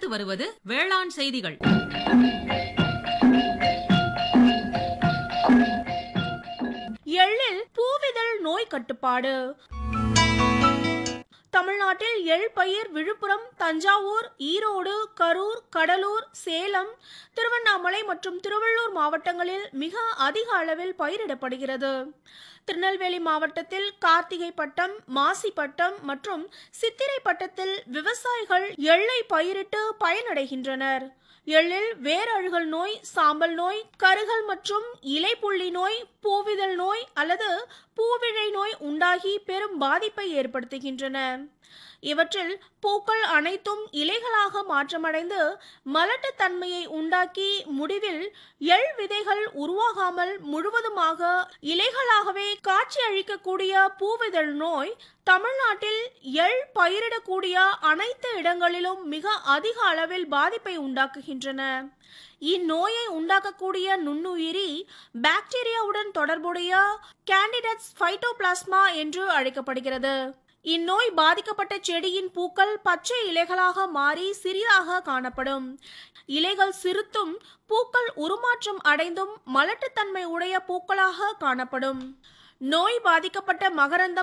அடுத்து வருவது வேளாண் செய்திகள் எள்ளில் பூவிதழ் நோய் கட்டுப்பாடு தமிழ்நாட்டில் எள் பயிர் விழுப்புரம் தஞ்சாவூர் ஈரோடு கரூர் கடலூர் சேலம் திருவண்ணாமலை மற்றும் திருவள்ளூர் மாவட்டங்களில் மிக அதிக அளவில் பயிரிடப்படுகிறது திருநெல்வேலி மாவட்டத்தில் கார்த்திகை பட்டம் மாசி பட்டம் மற்றும் சித்திரை பட்டத்தில் விவசாயிகள் எள்ளை பயிரிட்டு பயனடைகின்றனர் எள்ளில் வேரழுகல் நோய் சாம்பல் நோய் கருகல் மற்றும் இலைப்புள்ளி நோய் பூவிதழ் நோய் அல்லது பூவிழை நோய் உண்டாகி பெரும் பாதிப்பை ஏற்படுத்துகின்றன இவற்றில் பூக்கள் அனைத்தும் இலைகளாக மாற்றமடைந்து மலட்டுத்தன்மையை உண்டாக்கி முடிவில் எள் விதைகள் உருவாகாமல் முழுவதுமாக இலைகளாகவே காட்சி அளிக்கக்கூடிய பூவிதழ் நோய் தமிழ்நாட்டில் எள் பயிரிடக்கூடிய அனைத்து இடங்களிலும் மிக அதிக அளவில் பாதிப்பை உண்டாக்குகின்றன இந்நோயை உண்டாக்கக்கூடிய நுண்ணுயிரி பாக்டீரியாவுடன் தொடர்புடைய கேண்டிடட்ஸ் ஃபைட்டோபிளாஸ்மா என்று அழைக்கப்படுகிறது இந்நோய் பாதிக்கப்பட்ட செடியின் பூக்கள் பச்சை இலைகளாக மாறி சிறிதாக காணப்படும் இலைகள் சிறுத்தும் பூக்கள் உருமாற்றம் அடைந்தும் மலட்டுத்தன்மை உடைய பூக்களாக காணப்படும் நோய் பாதிக்கப்பட்ட மகரந்தம்